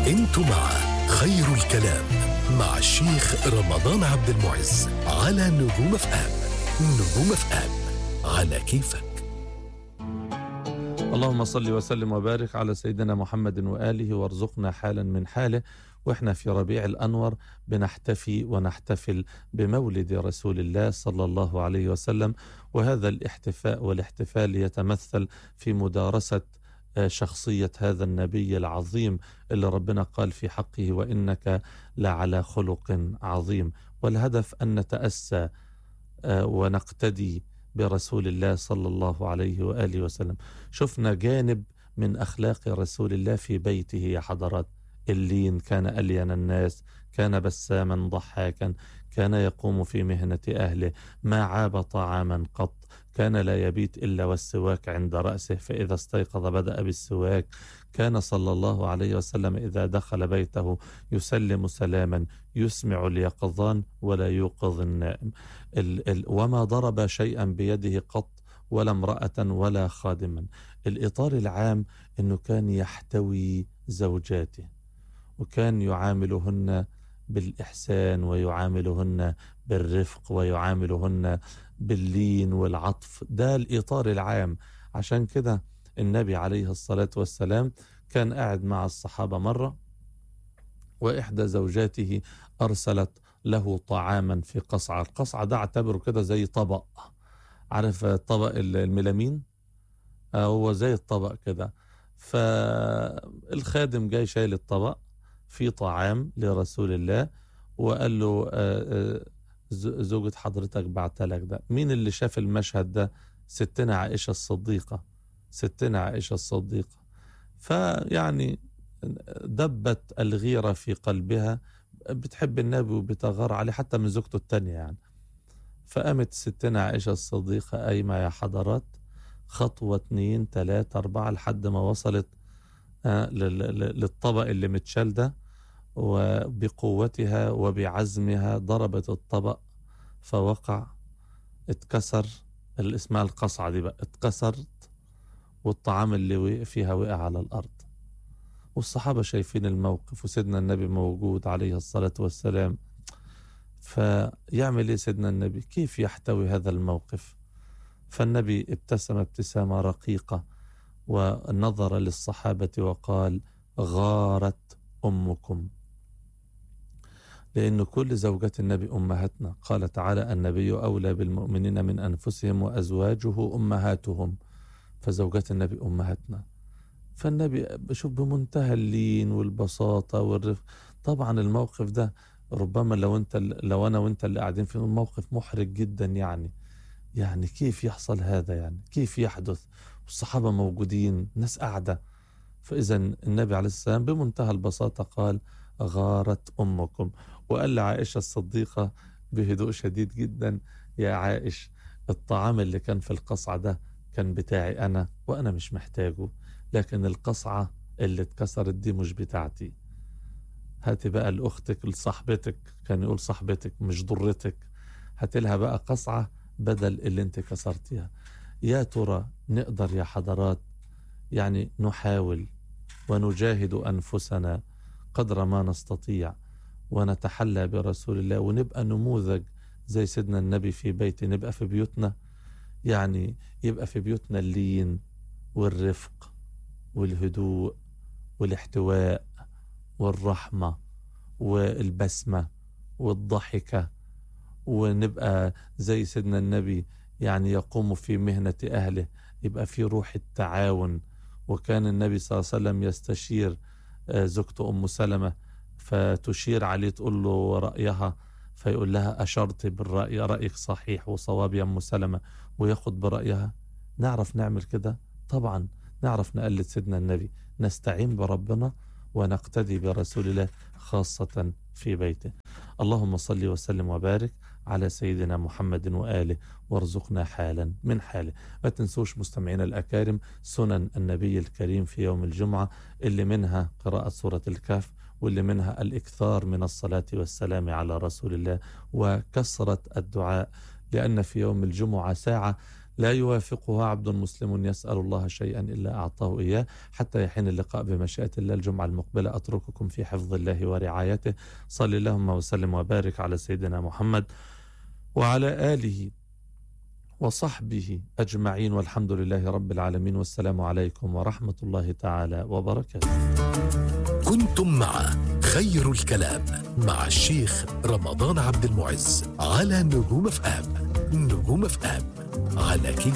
انتم مع خير الكلام مع الشيخ رمضان عبد المعز على نجوم اف ام نجوم اف ام على كيفك اللهم صل وسلم وبارك على سيدنا محمد وآله وارزقنا حالا من حاله واحنا في ربيع الأنور بنحتفي ونحتفل بمولد رسول الله صلى الله عليه وسلم وهذا الاحتفاء والاحتفال يتمثل في مدارسة آه، شخصية هذا النبي العظيم اللي ربنا قال في حقه وإنك لعلى خلق عظيم والهدف أن نتأسى آه، ونقتدي برسول الله صلى الله عليه وآله وسلم شفنا جانب من أخلاق رسول الله في بيته يا حضرات اللين كان ألين الناس كان بساما ضحاكا كان يقوم في مهنة أهله ما عاب طعاما قط كان لا يبيت إلا والسواك عند رأسه فإذا استيقظ بدأ بالسواك كان صلى الله عليه وسلم إذا دخل بيته يسلم سلاما يسمع اليقظان ولا يوقظ النائم ال ال وما ضرب شيئا بيده قط ولا امرأة ولا خادما الإطار العام أنه كان يحتوي زوجاته وكان يعاملهن بالإحسان ويعاملهن بالرفق ويعاملهن باللين والعطف ده الإطار العام عشان كده النبي عليه الصلاة والسلام كان قاعد مع الصحابة مرة وإحدى زوجاته أرسلت له طعاما في قصعة القصعة ده اعتبره كده زي طبق عارف طبق الميلامين آه، هو زي الطبق كده فالخادم جاي شايل الطبق في طعام لرسول الله وقال له آه، آه، زوجة حضرتك بعتلك ده مين اللي شاف المشهد ده ستنا عائشة الصديقة ستنا عائشة الصديقة فيعني دبت الغيرة في قلبها بتحب النبي وبتغار عليه حتى من زوجته التانية يعني فقامت ستنا عائشة الصديقة قايمة يا حضرات خطوة اتنين تلاتة أربعة لحد ما وصلت آه، للطبق اللي متشال ده وبقوتها وبعزمها ضربت الطبق فوقع اتكسر اللي اسمها القصعة دي بقى اتكسرت والطعام اللي وقع فيها وقع على الأرض والصحابة شايفين الموقف وسيدنا النبي موجود عليه الصلاة والسلام فيعمل ايه سيدنا النبي كيف يحتوي هذا الموقف فالنبي ابتسم ابتسامة رقيقة ونظر للصحابة وقال غارت أمكم لأن كل زوجات النبي أمهاتنا قال تعالى النبي أولى بالمؤمنين من أنفسهم وأزواجه أمهاتهم فزوجات النبي أمهاتنا فالنبي بشوف بمنتهى اللين والبساطة والرفق طبعا الموقف ده ربما لو انت لو انا وانت اللي قاعدين في الموقف محرج جدا يعني يعني كيف يحصل هذا يعني كيف يحدث والصحابة موجودين ناس قاعدة فإذا النبي عليه السلام بمنتهى البساطة قال غارت أمكم وقال لعائشة الصديقة بهدوء شديد جدا يا عائش الطعام اللي كان في القصعة ده كان بتاعي أنا وأنا مش محتاجه لكن القصعة اللي اتكسرت دي مش بتاعتي هاتي بقى لأختك لصاحبتك كان يقول صاحبتك مش ضرتك هاتي لها بقى قصعة بدل اللي انت كسرتيها يا ترى نقدر يا حضرات يعني نحاول ونجاهد أنفسنا قدر ما نستطيع ونتحلى برسول الله ونبقى نموذج زي سيدنا النبي في بيته نبقى في بيوتنا يعني يبقى في بيوتنا اللين والرفق والهدوء والاحتواء والرحمة والبسمة والضحكة ونبقى زي سيدنا النبي يعني يقوم في مهنة أهله يبقى في روح التعاون وكان النبي صلى الله عليه وسلم يستشير آه، زوجته أم سلمة فتشير عليه تقول له رأيها فيقول لها أشرت بالرأي رأيك صحيح وصواب يا أم سلمة وياخد برأيها نعرف نعمل كده طبعا نعرف نقلد سيدنا النبي نستعين بربنا ونقتدي برسول الله خاصة في بيته اللهم صل وسلم وبارك على سيدنا محمد وآله وارزقنا حالا من حاله ما تنسوش مستمعينا الأكارم سنن النبي الكريم في يوم الجمعة اللي منها قراءة سورة الكهف واللي منها الإكثار من الصلاة والسلام على رسول الله وكثرة الدعاء لأن في يوم الجمعة ساعة لا يوافقها عبد مسلم يسأل الله شيئا إلا أعطاه إياه حتى يحين اللقاء بمشيئة الله الجمعة المقبلة أترككم في حفظ الله ورعايته صل اللهم وسلم وبارك على سيدنا محمد وعلى آله وصحبه أجمعين والحمد لله رب العالمين والسلام عليكم ورحمة الله تعالى وبركاته كنتم مع خير الكلام مع الشيخ رمضان عبد المعز على نجوم اف ام نجوم اف ام على كيف